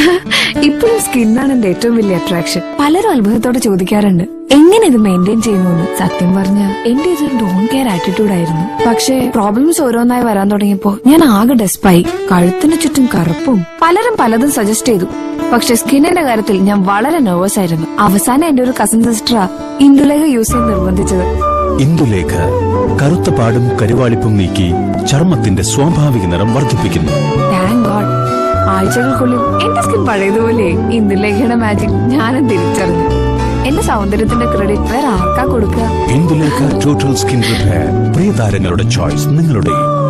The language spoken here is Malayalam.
ഇപ്പോഴും സ്കിന്നാണ് എന്റെ ഏറ്റവും വലിയ അട്രാക്ഷൻ പലരും അത്ഭുതത്തോടെ ചോദിക്കാറുണ്ട് എങ്ങനെ ഇത് മെയിൻറ്റെയിൻ ചെയ്യുന്നു സത്യം പറഞ്ഞ എന്റെ ഇത് ഡോൺ കെയർ ആറ്റിറ്റ്യൂഡ് ആയിരുന്നു പക്ഷേ പ്രോബ്ലംസ് ഓരോന്നായി വരാൻ തുടങ്ങിയപ്പോ ഞാൻ ആകെ ഡെസ്പായി കഴുത്തിന് ചുറ്റും കറുപ്പും പലരും പലതും സജസ്റ്റ് ചെയ്തു പക്ഷെ സ്കിന്നിന്റെ കാര്യത്തിൽ ഞാൻ വളരെ നെർവസ് ആയിരുന്നു അവസാനം എന്റെ ഒരു കസിൻ സിസ്റ്ററാ ഇന്ദുലേഖ യൂസ് ചെയ്യാൻ നിർബന്ധിച്ചത് ഇന്ദുലേഖ കറുത്ത പാടും കരുവാളിപ്പും നീക്കി ചർമ്മത്തിന്റെ സ്വാഭാവിക നിറം വർദ്ധിപ്പിക്കുന്നു താങ്ക് ഗോഡ് ആഴ്ചകൾക്കുള്ളിൽ എന്റെ സ്കിൻ പഴയതുപോലെ ഇന്ദുലേഖയുടെ മാജിക് ഞാനും തിരിച്ചറിഞ്ഞു എന്റെ സൗന്ദര്യത്തിന്റെ ക്രെഡിറ്റ് വേറെ ആർക്കാ കൊടുക്കുക ഇന്ദുലേഖ ടോട്ടൽ സ്കിൻ റിപ്പയർ പ്രിയതാരങ്ങളുടെ ചോയ്സ് നിങ്ങളുടെ